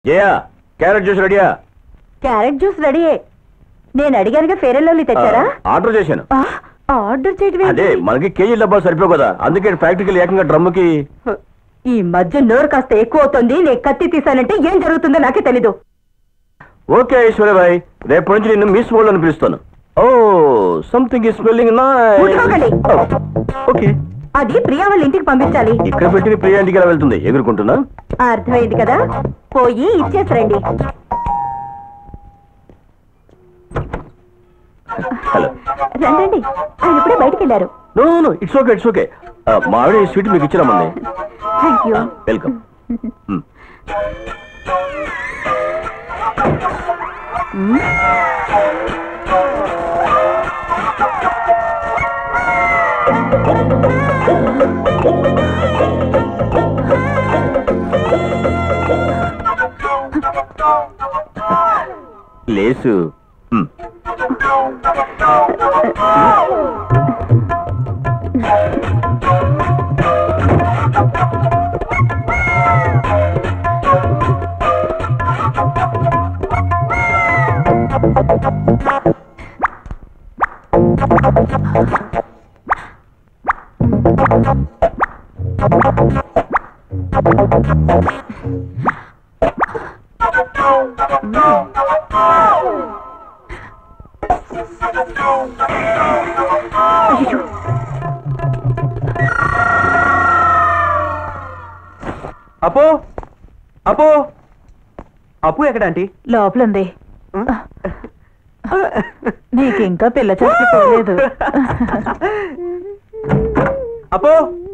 జయా carrot juice రెడీయా carrot juice రెడీయే నేను అడిగానుగా ఫేర్ అండ్ లవ్లీ తెచ్చారా ఆర్డర్ చేశాను ఆ, ఆర్డర్ చేయటం ఏంటి? అదే మనకి కేజీ డబ్బాలు సరిపోవు కదా అందుకే ఫ్యాక్టరీకి ఏకంగా డ్రమ్ముకి ఈ మధ్య నోరు కాస్త ఎక్కువ అవుతుంది నేను కత్తి తీసానంటే ఏం జరుగుతుందో నాకే తెలీదు ఓకే ఐశ్వర్యబాయ్ రేపు నుంచి నిన్ను మిస్ వరల్డ్ అని పిలుస్తాను ఓ సంథింగ్ ఈ స్మెల్లింగ్ ముట్టుకోకండి. ఓకే అది ప్రియా వాళ్ళ ఇంటికి పంపించాలి ఇక్కడ పెట్టిన ప్రియ ఇంటికి ఎలా వెళ్తుంది ఎగురుకుంటున్నా అర్థమైంది కదా పోయి ఇచ్చేసరండి హలో రండి ఆయన ఇప్పుడే బయటికి వెళ్ళారు no no it's okay it's okay మా ఆవిడ ఈ స్వీట్ మీకు ఇచ్చిరామంది థ్యాంక్ యూ వెల్కమ్ లేసు మ్. అపో అపో అప్పు ఎక్కడ ఆంటీ లోపల ఉంది నీకు ఇంకా పిల్ల చెట్లు పోలేదు అపో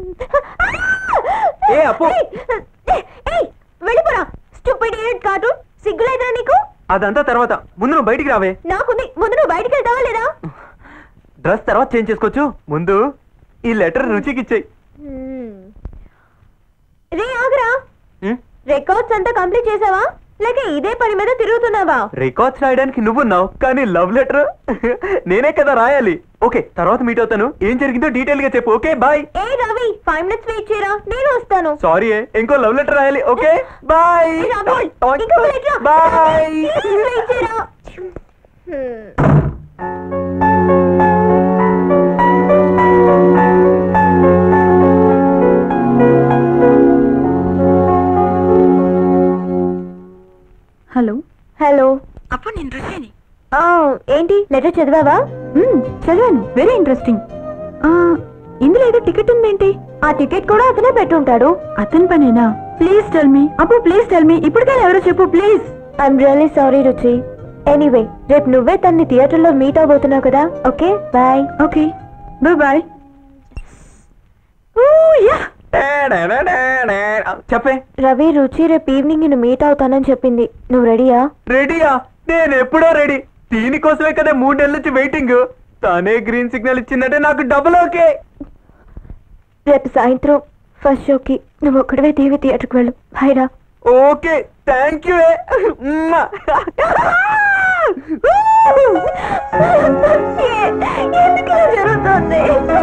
ఏ అప్పు వెళ్ళిపోరా స్టూపిడ్ ఇడియట్ కార్టూన్ సిగ్గులేదురా నీకు అదంతా తర్వాత ముందు నువ్వు బయటికి రావే నాకుంది ముందు నువ్వు బయటికి వెళ్తావా లేదా డ్రెస్ తర్వాత చేంజ్ చేసుకోవచ్చు ముందు ఈ లెటర్ రుచికి ఇచ్చేయి రే ఆగరా రికార్డ్స్ అంతా కంప్లీట్ చేసావా లేక ఇదే పని మీద తిరుగుతున్నావా రికార్డ్స్ రాయడానికి నువ్వున్నావు కానీ లవ్ లెటర్ నేనే కదా రాయాలి ఓకే తర్వాత మీట్ అవుతాను ఏం జరిగిందో డీటెయిల్ గా చెప్పు ఓకే బాయ్ ఏ రవి ఫైవ్ మినిట్స్ వెయిట్ చేయరా నేను వస్తాను సారీ ఇంకో లవ్ లెటర్ రాయాలి ఓకే బాయ్ ఏ రవి, ఇంకో wait రా. బాయ్ Please wait చేయరా. హలో హలో అప్పుడు నేను రుచిని ఏంటి లెటర్ చదివావా చదివాను వెరీ ఇంట్రెస్టింగ్ ఇందులో ఏదో టికెట్ ఉందేంటి ఆ టికెట్ కూడా అతనే పెట్టుంటాడు అతని పనేనా ప్లీజ్ టెల్ మీ అప్పు ప్లీజ్ టెల్ మీ ఇప్పటికైనా ఎవరో చెప్పు please I'm really sorry Ruchi anyway రేపు నువ్వే తన్ని థియేటర్ లో మీట్ అవబోతున్నావు కదా okay bye okay bye bye చెప్పే రవి రుచి రేపు ఈవినింగ్ నేను మీట్ అవుతానని చెప్పింది నువ్వు రెడీయా రెడీయా నేను ఎప్పుడో రెడీ దీనికోసమే కదా మూడు నెలల నుంచి వెయిటింగ్ తానే గ్రీన్ సిగ్నల్ ఇచ్చిందంటే నాకు డబుల్ ఓకే రేపు సాయంత్రం ఫస్ట్ షోకి నువ్వు ఒక్కడవే దేవి థియేటర్కి వెళ్ళు బాయ్ రా ఓకే థ్యాంక్ యూ ఎందుకు ఇలా జరుగుతుంది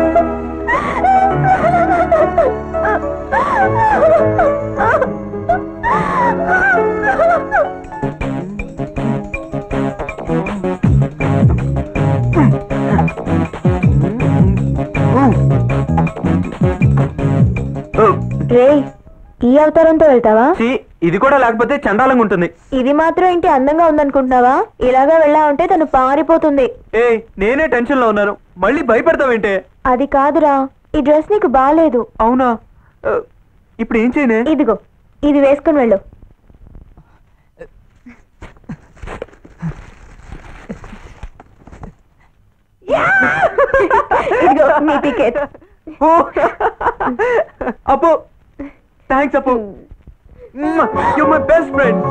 రే ఈ అవతారంతో వెళ్తావా ఇది కూడా లేకపోతే చండాలంగా ఉంటుంది ఇది మాత్రం ఏంటి అందంగా ఉందనుకుంటున్నావా ఇలాగా వెళ్ళా ఉంటే తను పారిపోతుంది ఏ నేనే టెన్షన్ లో ఉన్నాను మళ్ళీ భయపెడతావేంటే అది కాదురా ఈ డ్రెస్ నీకు బాగాలేదు అవునా ఆ, ఇప్పుడు ఏం చేయనే ఇదిగో ఇది వేసుకుని వెళ్ళు ఇదిగో నీ ticket oh, Appu thanks Appu you my best friend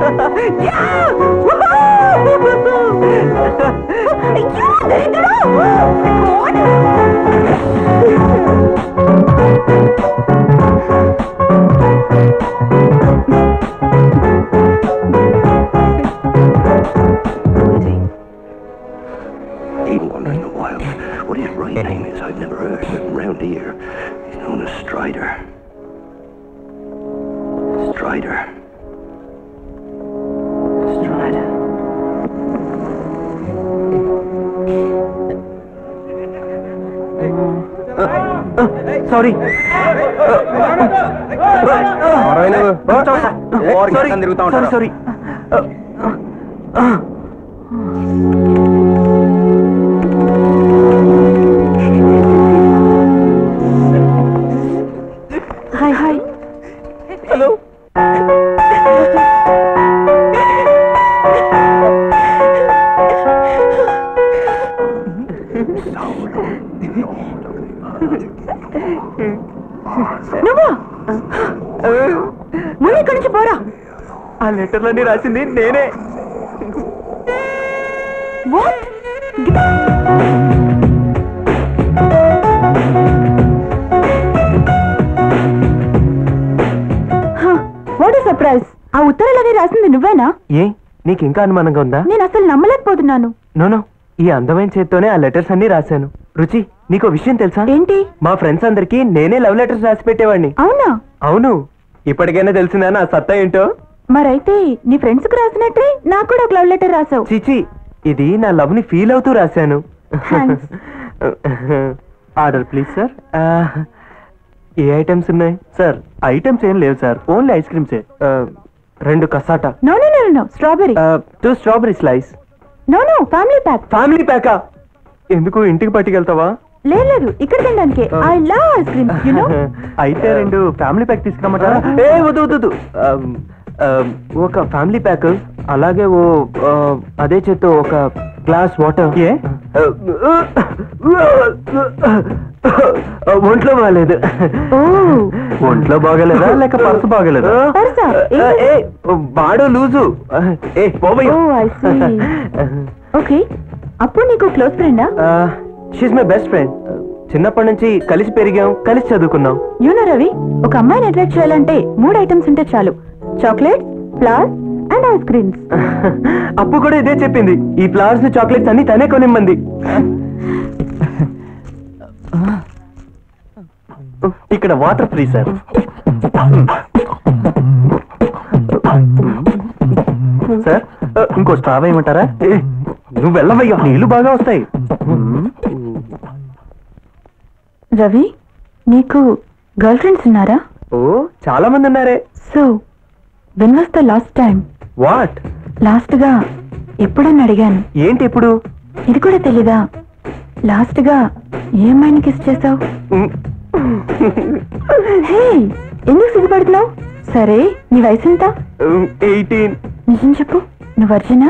Been wondering a while what his right name is. I've never heard, but round here, he's known as Strider. Strider. Sorry sorry sorry hi hi hello నువ్వా ముందు ఇక్కడి నుంచి పోరా ఆ లెటర్లన్నీ రాసింది నేనే what what surprise ఆ ఉత్తరాలని రాసింది నువ్వేనా ఏ నీకు ఇంకా అనుమానంగా ఉందా నేను అసలు నమ్మలేకపోతున్నాను నోనో ఈ అందమైన చేత్తోనే ఆ లెటర్స్ అన్ని రాశాను రుచి నీకు విషయం తెలుసా ఏంటి మా ఫ్రెండ్స్ అందరికి నేనే లవ్ లెటర్స్ రాసి పెట్టేవాడిని అవునా అవును ఇప్పటికైనా తెలిసిందా నా సత్తా ఏంటో మరైతే నీ ఫ్రెండ్స్ కు రాసినట్టే నాకు కూడా ఒక లవ్ లెటర్ రాసావు చిచి ఇది నా లవ్ ని ఫీల్ అవుతూ రాశాను Thanks. ఆర్డర్ ప్లీజ్ సార్ ఏ ఐటమ్స్ ఉన్నాయి సార్ ఐటమ్స్ ఏం లేవు సార్ ఓన్లీ ఐస్ క్రీమ్సే రెండు cassata no no no no strawberry two strawberry slice no no family pack family ప్యాకా ఎందుకు ఇంటికి పట్టుకెళ్తావా లేదు లేదు ఇక్కడ తినడానికి I love ice cream you know అయితే రెండు ఫ్యామిలీ ప్యాక్ తీసుకురమ్మంటారా ఏ వద్దు వద్దు వద్దు Um, um, ఒక ఫ్యామిలీ ప్యాక్ అలాగే ఓ uh, అదే చేత్తో ఒక గ్లాస్ వాటర్ ఏ ఒంట్లో బాగాలేదు ఓ ఒంట్లో బాగాలేదా లేక పర్సు బాగాలేదా పర్సా? ఏ బాడో లూజు ఏ పోవయ్య Oh, I see. ఓకే అప్పుడు నీకు క్లోజ్ ఫ్రెండా షీస్ మై బెస్ట్ ఫ్రెండ్ చిన్నప్పటి నుంచి కలిసి పెరిగాం కలిసి చదువుకున్నాం యూనో రవి ఒక అమ్మాయిని అట్రాక్ట్ చేయాలంటే మూడు ఐటమ్స్ ఉంటే చాలు chocolates flowers and ice creams Appu కూడా ఇదే చెప్పింది ఈ ఫ్లవర్స్ చాక్లెట్స్ అన్ని తనే కొనిమ్మంది ఇక్కడ వాటర్ ఫ్రీ సార్ సార్ ఇంకో స్ట్రా వేయమంటారా నువ్వు వెళ్ళవయ్యా నీళ్లు బాగా వస్తాయి రవి నీకు గర్ల్ ఫ్రెండ్స్ ఉన్నారా ఓ చాలా మంది ఉన్నారే so when was the last time what last గా ఎప్పుడని అడిగాను ఏంటి ఇప్పుడు ఇది కూడా తెలీదా లాస్ట్ గా ఏ అమ్మాయిని కిస్ చేసావు హే ఎందుకు సిగ్గుపడుతున్నావు సరే నీ వయసు ఎంత ఎయిటీన్ నిజం చెప్పు నువ్వు వర్జినా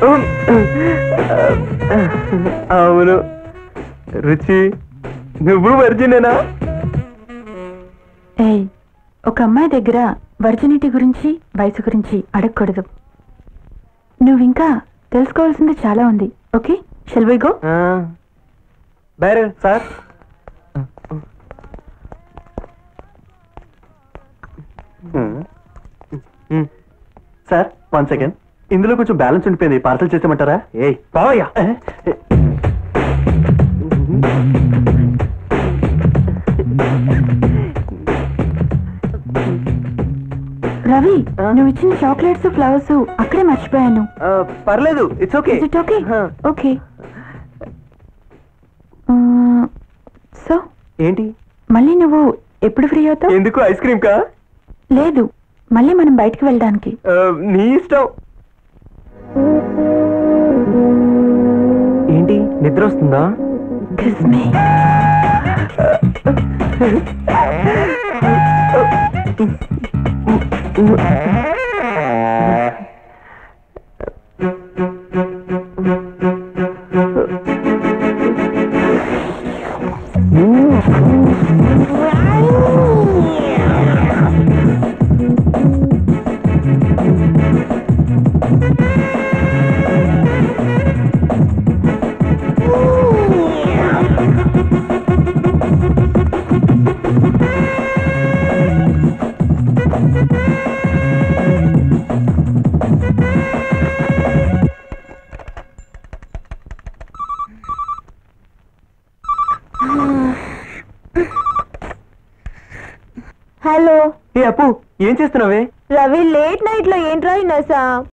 అవును రుచి నువ్వు వర్జినేనా ఏయ్ ఒక అమ్మాయి దగ్గర వర్జినిటీ గురించి వయసు గురించి అడగకూడదు నువ్వు ఇంకా తెలుసుకోవాల్సింది చాలా ఉంది ఓకే షెల్ వి గో బేరే సార్ సార్ వన్ సెకండ్ ఇందులో కొంచెం బ్యాలెన్స్ ఉండిపోయింది పార్సల్ చేసేమంటారా ఏ పోయా రవి ఆ? నువ్వు ఇచ్చిన చాక్లెట్స్ ఫ్లవర్స్ అక్కడే మర్చిపోయాను పర్లేదు it's okay it okay okay so ఏంటి మళ్ళీ నువ్వు ఎప్పుడు ఫ్రీ అవుతావు ఎందుకు ఐస్ క్రీమ్ కా లేదు మళ్ళీ మనం బయటికి వెళ్ళడానికి ఆ, నీ ఇష్టం ఏంటి నిద్ర వస్తుందా Kiss me. హలో ఏ అప్పు ఏం చేస్తున్నావే రవి లేట్ నైట్ లో ఏంట్రా ఈ నసా